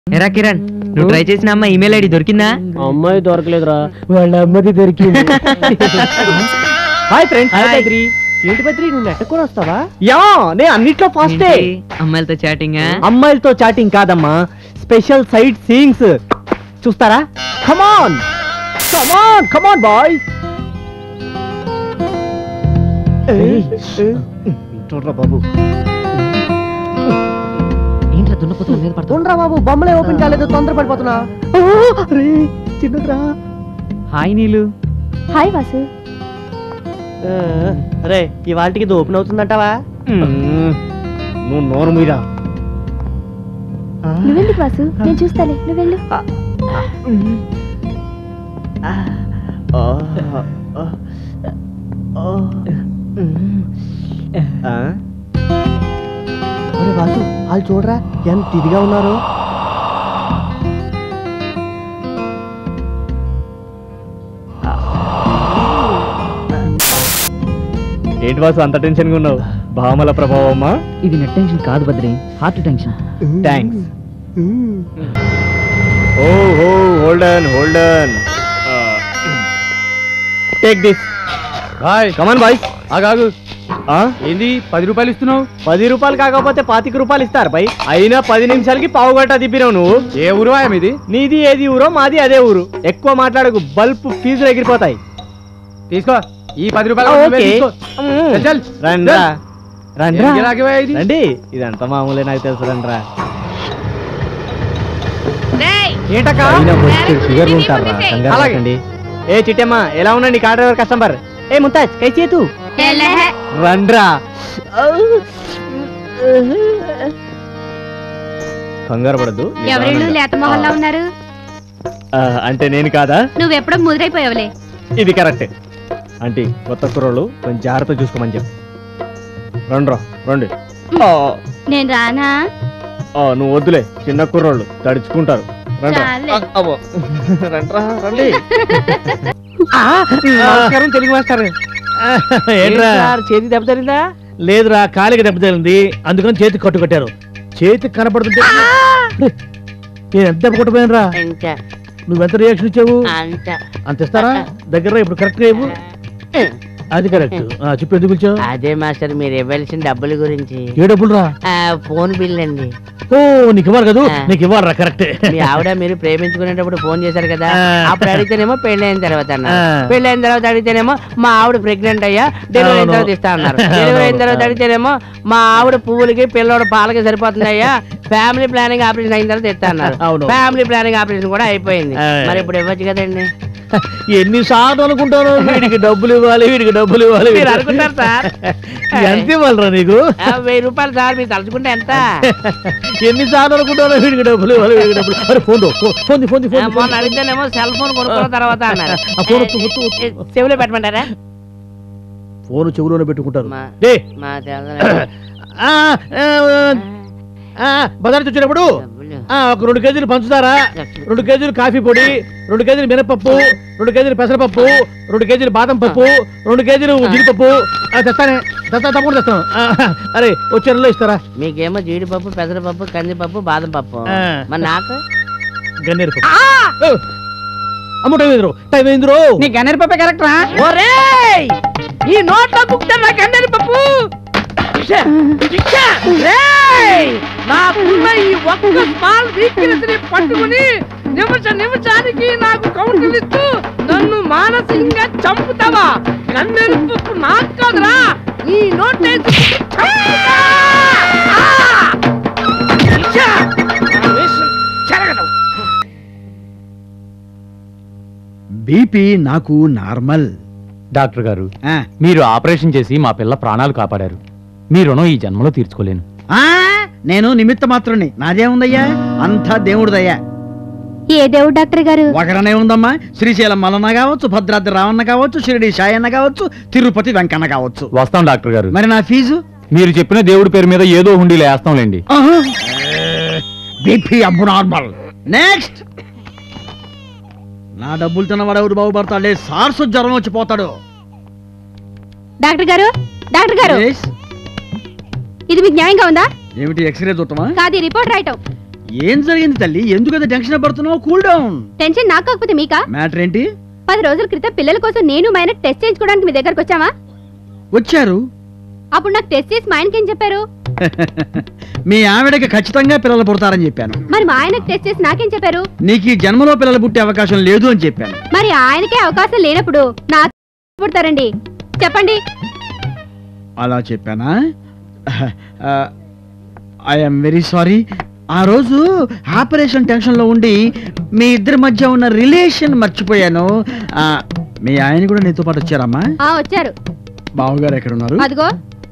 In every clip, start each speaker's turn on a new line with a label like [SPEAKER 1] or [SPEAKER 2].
[SPEAKER 1] ఎరా కిరణ్ నువ్వు ట్రై చేసిన అమ్మ ఈమెయిల్ ఐడి దొరికిందా
[SPEAKER 2] అమ్మాయి దొరకలేదురా వాళ్ళ అమ్మది దొరికింది హాయ్ ఫ్రెండ్స్
[SPEAKER 1] Hi.
[SPEAKER 2] బద్రి ఏంటి బద్రి నువ్వు నెట్ట కూడా వస్తావా యా నే అన్నిట్లో ఫాస్టే
[SPEAKER 1] ఏంటి? అమ్మాయిలతో చాటింగ్
[SPEAKER 2] అమ్మాయిలతో చాటింగ్ కాదమ్మా స్పెషల్ సైట్ సీయింగ్స్ చూస్తారా కమాన్ కమాన్ కమాన్ బాయ్స్ చూడరా బాబు
[SPEAKER 1] ఏంట్రా దున్నపోతుల మీద పడతావు
[SPEAKER 2] చూడరా బాబు బొమ్మలే ఓపెన్ కాలేదు తొందర పడిపోతున్నా చిన్నదిరా
[SPEAKER 1] హాయ్ నీలు
[SPEAKER 3] హాయ్ వాసు
[SPEAKER 2] అరే ఇవాళకి ఇది ఓపెన్ అవుతుందంటావా నువ్వు నోరు మీరా
[SPEAKER 3] నువ్వెందుకు వాసు నేను చూస్తాలే నువ్వెళ్ళు
[SPEAKER 2] ఒరే వాసు వాళ్ళు చూడరా ఎంత ఇదిగా ఉన్నారు ఏంటి వాసు అంత టెన్షన్ గా ఉన్నావు భామల ప్రభావమ్మా
[SPEAKER 1] ఇది నెట్ టెన్షన్ కాదు బద్రి హార్ట్ టెన్షన్
[SPEAKER 2] థ్యాంక్స్ ఓ హో hold on hold on take this boy come on boy ఆగాగు ఏంది పది రూపాయలు ఇస్తున్నావు పది రూపాయలు కాకపోతే పాతిక రూపాయలు ఇస్తారు బై అయినా పది నిమిషాలకి పావు గంట దిప్పినావు నువ్వు ఏ ఊరు మీది నీది ఏది ఊరో మాది అదే ఊరు ఎక్కువ మాట్లాడకు బల్బ్ ఫీజులు ఎగిరిపోతాయి
[SPEAKER 4] తీసుకో ఈ పది రూపాయలు
[SPEAKER 2] ఆ,
[SPEAKER 4] నువ్వే
[SPEAKER 2] ఓకే.
[SPEAKER 4] తీసుకో.
[SPEAKER 2] మ్మ్.
[SPEAKER 4] చల్, చల్.
[SPEAKER 2] రండ్రా రండ్రా
[SPEAKER 4] ఏం గిరాకీవే ఇది?
[SPEAKER 2] రండి ఇదంతా మామూలే నాకు తెలుసు రండ్రా
[SPEAKER 4] ఏంటక్కా?
[SPEAKER 2] ఫిగర్ ఉంటారా కంగారు
[SPEAKER 4] అలాగే.
[SPEAKER 2] పడకండి. ఏ చిట్టమ్మ ఎలా ఉండండి కార్ డ్రైవర్ కస్టమర్ ఏ ముంతాజ్ కై చేతు రండ్రా కంగారు పడద్దు
[SPEAKER 5] ఎవరిళ్ళు లేత మొహల్లా ఉన్నారు
[SPEAKER 2] అంటే నేను కాదా
[SPEAKER 5] నువ్వెప్పుడో ముదిరైపోయావులే
[SPEAKER 2] ఇది కరెక్టే అంటే కొత్త కుర్రోళ్ళు కొంచెం జాగ్రత్త చూసుకోమని చెప్పు రండ్రా రండి ఆ,
[SPEAKER 5] నేను రానా
[SPEAKER 2] ఆ, నువ్వు వద్దులే చిన్న కుర్రోళ్ళు తడుచుకుంటారు రండ్రా
[SPEAKER 5] చాలే.
[SPEAKER 2] అబ్బో. రండ్రా రండి
[SPEAKER 4] నమస్కారం తెలుగు మాస్టర్
[SPEAKER 6] ఏంట్రా
[SPEAKER 2] చేతి దెబ్బ తగిలిందా
[SPEAKER 6] లేదురా కాలికి దెబ్బ తగిలింది అందుకని చేతికి కట్టు కట్టారు చేతికి కనపడుతుంటే నేను ఎంత దెబ్బ కొట్టపోయానురా నువ్వెంత రియాక్షన్ ఇచ్చావు అంత ఇస్తారా దగ్గర ఇప్పుడు కరెక్ట్ ఇవ్వు అది కరెక్ట్ చెప్పు ఎందుకు ఇచ్చావు
[SPEAKER 7] అదే మాస్టర్ మీరు ఇవ్వాల్సిన డబ్బుల గురించి
[SPEAKER 6] ఏ డబ్బులు రా
[SPEAKER 7] ఆ, ఫోన్ బిల్ అండి
[SPEAKER 6] ఓ నీకు ఇవ్వాలి కదా
[SPEAKER 7] ఆ.
[SPEAKER 6] నీకు ఇవ్వాలరా కరెక్ట్
[SPEAKER 7] మీ ఆవిడ మీరు ప్రేమించుకునేటప్పుడు ఫోన్ చేశారు కదా
[SPEAKER 6] ఆ.
[SPEAKER 7] అప్పుడు అడిగితేనేమో పెళ్ళైన తర్వాత అన్నారు
[SPEAKER 6] ఆ.
[SPEAKER 7] పెళ్ళైన తర్వాత అడిగితేనేమో మా ఆవిడ ప్రెగ్నెంట్ అయ్యా డెలివరీ అయిన
[SPEAKER 6] అవును.
[SPEAKER 7] తర్వాత ఇస్తా అన్నారు డెలివరీ అయిన తర్వాత
[SPEAKER 6] అవును.
[SPEAKER 7] అడిగితేనేమో మా ఆవిడ పువ్వులకి పిల్లోడు పాలకి సరిపోతుంది అయ్యా ఫ్యామిలీ ప్లానింగ్ ఆపరేషన్ అయిన తర్వాత ఇస్తా అన్నారు
[SPEAKER 6] అవును.
[SPEAKER 7] ఫ్యామిలీ ప్లానింగ్ ఆపరేషన్ కూడా అయిపోయింది
[SPEAKER 6] ఆ.
[SPEAKER 7] మరి ఇప్పుడు ఇవ్వచ్చు కదండి
[SPEAKER 6] ఎన్ని సార్లు అనుకుంటాను వీడికి డబ్బులు ఇవ్వాలి వీడికి డబ్బులు ఇవ్వాలి
[SPEAKER 7] మీరు అనుకుంటారు సార్.
[SPEAKER 6] ఎంత ఇవ్వాలరా నీకు
[SPEAKER 7] ఆ, వెయ్యి రూపాయలు సార్ మీరు తలుచుకుంటే ఎంత
[SPEAKER 6] ఎన్ని సార్లు అనుకుంటాను వీడికి డబ్బులు ఇవ్వాలి వీడికి డబ్బులు అరే ఫోన్ ఫోన్ ఫోన్
[SPEAKER 7] ఆ, మొన్న అడిగితేనేమో సెల్ ఫోన్ కొనుక్కున్న తర్వాత అన్నారు
[SPEAKER 6] ఆ ఫోన్ వత్తు, వత్తు, వత్తు.
[SPEAKER 7] ఏ, చెవిలో పెట్టమంటారా
[SPEAKER 6] ఫోన్ చెవులోనే పెట్టుకుంటారు
[SPEAKER 7] మా
[SPEAKER 6] డే
[SPEAKER 7] మా తెల్లరా
[SPEAKER 6] ఆ, ఆ, ఆ, బజార్ వచ్చినప్పుడు
[SPEAKER 7] డబ్బులు.
[SPEAKER 6] ఆ, ఒక రెండు కేజీలు పంచుతారా రెండు కేజీలు కాఫీ పొడి రెండు కేజీలు మినపప్పు రెండు కేజీలు పెసరపప్పు రెండు కేజీలు బాదం పప్పు రెండు కేజీలు జీడిపప్పు ఆ, తెస్తానే తెస్తా తప్పకుండా తెస్తాను ఆ, అరే వచ్చే నెలలో ఇస్తారా
[SPEAKER 7] మీకేమో జీడిపప్పు పెసరపప్పు కందిపప్పు బాదం పప్పు
[SPEAKER 6] ఆ.
[SPEAKER 7] మరి నాకు
[SPEAKER 6] గన్నేరు పప్పు ఓ, అమ్మ టైం అయిందిరో టైం అయిందిరో
[SPEAKER 7] నీ గన్నేరు పప్పు కరెక్ట్ రా ఒరేయ్ ఈ నోట్లో బుక్ నా గన్నేరు పప్పు నాకున్న ఈ ఒక్క స్మాల్ వీక్నెస్ ని పట్టుకుని నిమిష నిమిషానికి నాకు కౌంటర్ ఇస్తూ నన్ను మానసికంగా చంపుతావా గన్నేరు పప్పు నాకు కాదురా ఈ నోటేసి చంపుతా! ఆ! ఇచ్చా! నా వేషం చెరగదు.
[SPEAKER 8] బీపీ నాకు నార్మల్
[SPEAKER 4] డాక్టర్ గారు
[SPEAKER 8] ఆ,
[SPEAKER 4] మీరు ఆపరేషన్ చేసి మా పిల్ల ప్రాణాలు కాపాడారు మీ రుణం ఈ జన్మలో తీర్చుకోలేను
[SPEAKER 8] ఆ, నేను నిమిత్త మాత్రుని నాదేముందయ్యా అంతా దేవుడిదయ్యా
[SPEAKER 3] ఏ దేవుడు డాక్టర్ గారు
[SPEAKER 8] ఒకరనే ఉందమ్మా శ్రీశైలం మల్లన్న కావచ్చు భద్రాద్రి రావన్న కావచ్చు షిరిడి సాయన్న కావచ్చు తిరుపతి వెంకన్న కావచ్చు
[SPEAKER 4] వస్తాం డాక్టర్ గారు
[SPEAKER 8] మరి నా ఫీజు
[SPEAKER 4] మీరు చెప్పిన దేవుడి పేరు మీద ఏదో హుండీలు వేస్తాంలేండి
[SPEAKER 8] బీపీ అబ్బు నార్మల్ నెక్స్ట్ నా డబ్బులు తిన్నవాడు ఎవరు బాగుపడతాడే సార్సు జ్వరం వచ్చి పోతాడు
[SPEAKER 3] డాక్టర్ గారు డాక్టర్ గారు
[SPEAKER 8] Yes?
[SPEAKER 3] ఇది మీకు న్యాయంగా ఉందా
[SPEAKER 8] ఏమిటి ఎక్స్రే చూడటమా
[SPEAKER 3] కాదు ఈ రిపోర్ట్ రాయటం
[SPEAKER 8] ఏం జరిగింది తల్లి ఎందుకు అంత టెన్షన్ పడుతున్నావు కూల్ డౌన్
[SPEAKER 3] టెన్షన్ నాకు కాకపోతే మీకా
[SPEAKER 8] మ్యాటర్ ఏంటి
[SPEAKER 3] పది రోజుల క్రితం పిల్లల కోసం నేను మా ఆయన టెస్ట్ చేయించుకోవడానికి మీ దగ్గరకు వచ్చావా
[SPEAKER 8] వచ్చారు
[SPEAKER 3] అప్పుడు నాకు టెస్ట్ చేసి మా ఆయనకి ఏం చెప్పారు
[SPEAKER 8] మీ ఆవిడకి ఖచ్చితంగా పిల్లలు పుడతారని చెప్పాను
[SPEAKER 3] మరి మా ఆయనకు టెస్ట్ చేసి నాకేం చెప్పారు
[SPEAKER 8] నీకు ఈ జన్మలో పిల్లలు పుట్టే అవకాశం లేదు అని చెప్పాను
[SPEAKER 3] మరి ఆయనకే అవకాశం లేనప్పుడు నాకు పుడతారండి చెప్పండి
[SPEAKER 8] అలా చెప్పానా ఐఎమ్ వెరీ సారీ ఆ రోజు ఆపరేషన్ టెన్షన్లో ఉండి మీ ఇద్దరి మధ్య ఉన్న రిలేషన్ మర్చిపోయాను ఆ, మీ ఆయన కూడా నీతో పాటు వచ్చారమ్మా
[SPEAKER 3] ఆ వచ్చారు
[SPEAKER 8] బావగారు ఎక్కడ ఉన్నారు
[SPEAKER 3] అదిగో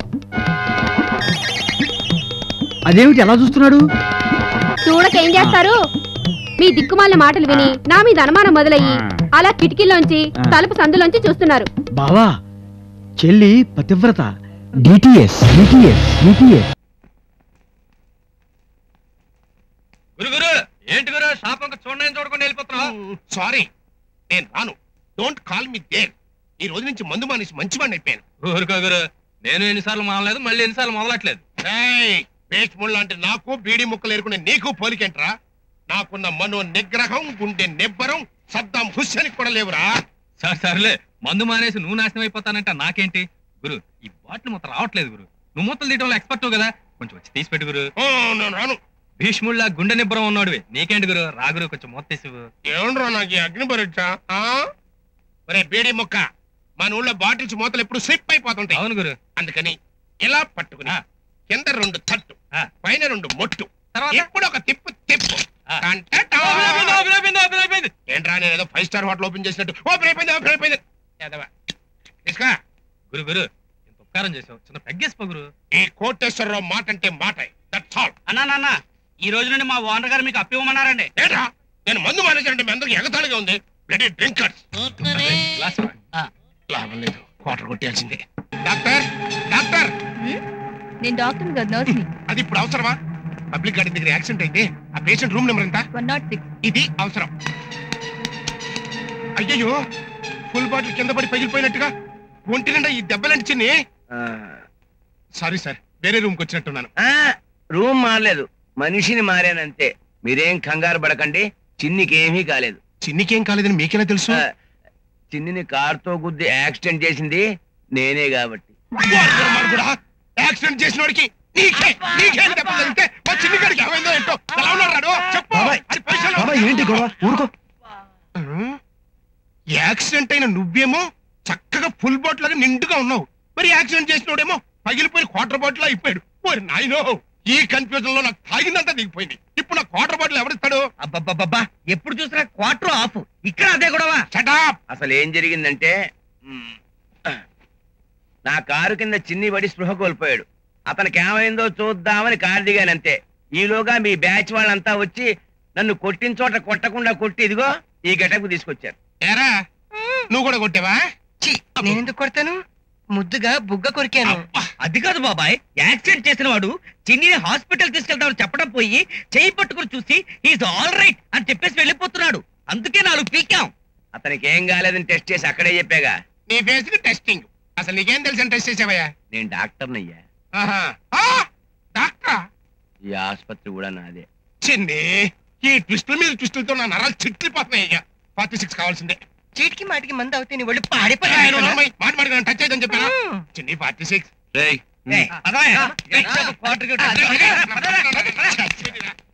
[SPEAKER 8] అదేమిటి ఎలా చూస్తున్నాడు
[SPEAKER 3] చూడక ఏం చేస్తారు మీ దిక్కుమాలిన మాటలు విని నా మీద అనుమానం మొదలయ్యి అలా కిటికీలోంచి తలుపు సందులోంచి చూస్తున్నారు
[SPEAKER 8] బావా చెల్లి పతివ్రత డిటిఎస్ డిటిఎస్ డిటిఎస్
[SPEAKER 9] గురుగురు ఏంటి గురు షాప్ అంక చూడండి చూడకుండా వెళ్ళిపోతున్నావు
[SPEAKER 10] సారీ నేను రాను డోంట్ కాల్ మీ దేర్ ఈ రోజు నుంచి మందు మానేసి మంచివాడిని అయిపోయాను
[SPEAKER 9] ఊరుకో గురు నేను ఎన్నిసార్లు మొదలలేదు మళ్ళీ ఎన్నిసార్లు మొదలట్లేదు
[SPEAKER 10] పేస్ట్ ముళ్ళు అంటే నాకు బీడి ముక్కలు ఏరుకునే నీకు పోలికేంట్రా నాకున్న మనో నిగ్రహం గుండె నిబ్బరం సద్దాం హుస్సేన్ కూడా లేవురా
[SPEAKER 9] సరే సర్లే మందు మానేసి నువ్వు నాశనం అయిపోతానంట నాకేంటి గురు ఈ బాటిల్ మొత్తం రావట్లేదు గురు నువ్వు మూతలు తీయడంలో ఎక్స్పర్ట్ కదా కొంచెం వచ్చి తీసి పెట్టు గురు
[SPEAKER 10] ఓ, నేను రాను
[SPEAKER 9] భీష్ముళ్ళ గుండె నిబ్బరం ఉన్నాడువి నీకేంటి గురు రాగురు కొంచెం మూత తీసి
[SPEAKER 10] ఏమండ్రా నాకు ఈ అగ్ని పరీక్ష ఆ? ఒరే బీడి ముక్క మన ఊళ్ళో బాటిల్స్ మూతలు ఎప్పుడు స్లిప్ అయిపోతుంటాయి
[SPEAKER 9] అవును గురు
[SPEAKER 10] అందుకని ఇలా పట్టుకుని
[SPEAKER 9] ఆ.
[SPEAKER 10] కింద రెండు తట్టు
[SPEAKER 9] ఆ.
[SPEAKER 10] పైన రెండు మొట్టు
[SPEAKER 9] తర్వాత
[SPEAKER 10] ఇప్పుడు ఒక తిప్పు తిప్పు
[SPEAKER 9] ఆ.
[SPEAKER 10] టంటటా.
[SPEAKER 9] అయిపోయింది, అయిపోయింది, అయిపోయింది, అయిపోయింది, అయిపోయింది.
[SPEAKER 10] ఏంట్రా నేను ఏదో ఫైవ్ స్టార్ హోటల్ ఓపెన్ చేసినట్టు ఓపెన్ అయిపోయింది ఓపెన్ అయిపోయింది యాదవ. తీసుకో
[SPEAKER 9] గురు గురు ఇంత ఉపకారం చేసావు చిన్న పెగ్గేసిపో గురు
[SPEAKER 10] ఈ కోటేశ్వరరావు మాట అంటే మాట దట్స్ ఆల్
[SPEAKER 9] అన్నా నాన్న ఈ రోజు నుండి మా ఓనర్ గారు మీకు అప్పివ్వమన్నారండి
[SPEAKER 10] ఏంట్రా నేను మందు మానేసానంటే మీ అందరికి ఎగతాళిగా ఉంది బ్లడీ డ్రింకర్స్
[SPEAKER 9] గ్లాస్
[SPEAKER 10] లాభం లేదు క్వార్టర్ కొట్టేయాల్సిందే డాక్టర్ డాక్టర్
[SPEAKER 3] నేను డాక్టర్ గారు నర్స్ని
[SPEAKER 10] అది ఇప్పుడు అవసరమా పబ్లిక్ గార్డెన్ దగ్గర యాక్సిడెంట్ అయితే ఆ పేషెంట్ రూమ్ నెంబర్ ఎంత
[SPEAKER 3] వన్ నాట్ సిక్స్
[SPEAKER 10] ఇది అవసరం అయ్యయ్యో ఫుల్ బాటిల్ కింద పడి పగిలిపోయినట్టుగా ఒంటి నిండా ఈ దెబ్బలంటి చిన్ని సారీ సార్ వేరే రూమ్కి వచ్చినట్టున్నాను
[SPEAKER 11] రూమ్ మారలేదు మనిషిని మారానంతే మీరేం కంగారు పడకండి చిన్నికి ఏమీ కాలేదు
[SPEAKER 10] చిన్నికేం కాలేదని మీకెలా తెలుసు
[SPEAKER 11] ఆ, చిన్నిని కారుతో గుద్ది యాక్సిడెంట్ చేసింది నేనే కాబట్టి
[SPEAKER 10] యాక్సిడెంట్ చేసిన వాడికి నీకే నీకేం దెబ్బ తగిలితే మా చిన్ని గారికి ఏమైందో ఏంటో ఎలా ఉన్నాడు రాడు? చెప్పు అది పొజిషన్లో
[SPEAKER 2] ఏంటి గొడవ ఊరుకో
[SPEAKER 10] ఆ? యాక్సిడెంట్ అయిన నువ్వేమో చక్కగా ఫుల్ బాటిల్ లాగా నిండుగా ఉన్నావు మరి యాక్సిడెంట్ చేసినోడేమో పగిలిపోయిన క్వార్టర్ బాటిల్ అయిపోయాడు ఓరి నాయనో ఈ కన్ఫ్యూజన్ లో నాకు తాగిందంతా దిగిపోయింది ఇప్పుడు నా క్వార్టర్ బాటిల్ ఎవరిస్తాడు
[SPEAKER 11] అబ్బబ్బబ్బా ఎప్పుడు చూసినా క్వార్టర్ ఆఫ్ ఇక్కడ అదే గొడవ
[SPEAKER 10] షటాప్
[SPEAKER 11] అసలు ఏం జరిగిందంటే మ్, నా కారు కింద చిన్ని పడి స్పృహ కోల్పోయాడు అతనికి ఏమైందో చూద్దామని కారు దిగానంతే ఈలోగా మీ బ్యాచ్ వాళ్ళంతా వచ్చి నన్ను కొట్టిన చోట కొట్టకుండా కొట్టి ఇదిగో ఈ గెటకు తీసుకొచ్చారు
[SPEAKER 10] ఏరా నువ్వు కూడా కొట్టావా
[SPEAKER 7] నేను ఎందుకు కొడతాను ముద్దుగా బుగ్గ కొరికాను
[SPEAKER 11] అది కాదు బాబాయ్ యాక్సిడెంట్ చేసిన వాడు చిన్నిని హాస్పిటల్ తీసుకెళ్తామని చెప్పడం పోయి చేయి పట్టుకుని చూసి ఈజ్ ఆల్ రైట్ అని చెప్పేసి వెళ్ళిపోతున్నాడు అందుకే నాలుగు పీకాం అతనికి ఏం కాలేదని టెస్ట్ చేసి అక్కడే చెప్పాగా
[SPEAKER 10] నీ ఫేస్ కి టెస్టింగ్ అసలు నీకేం తెలుసు టెస్ట్ చేసావయ్యా
[SPEAKER 11] నేను డాక్టర్నయ్యా
[SPEAKER 10] ఆహా. ఆ! డాక్టరా
[SPEAKER 11] ఈ ఆసుపత్రి కూడా నాదే
[SPEAKER 10] చిన్ని ఈ ట్విస్టుల మీద ట్విస్టులతో నా నరాలు చిట్లిపోతున్నాయి అయ్యా ఫార్టీ సిక్స్ కావాల్సిందే
[SPEAKER 7] చీటికి మాటికి మంది అవుతే నీ ఒళ్ళు
[SPEAKER 10] ఏయ్, నువ్వు
[SPEAKER 7] పాడిపోయి
[SPEAKER 10] నమ్మయ్య. మాట మాట నన్ను టచ్ చేయదని చెప్పానా చిన్ని ఫార్టీ సిక్స్
[SPEAKER 11] రేయ్,
[SPEAKER 7] ఏయ్,
[SPEAKER 11] అదవయ్యా. క్వార్టర్కి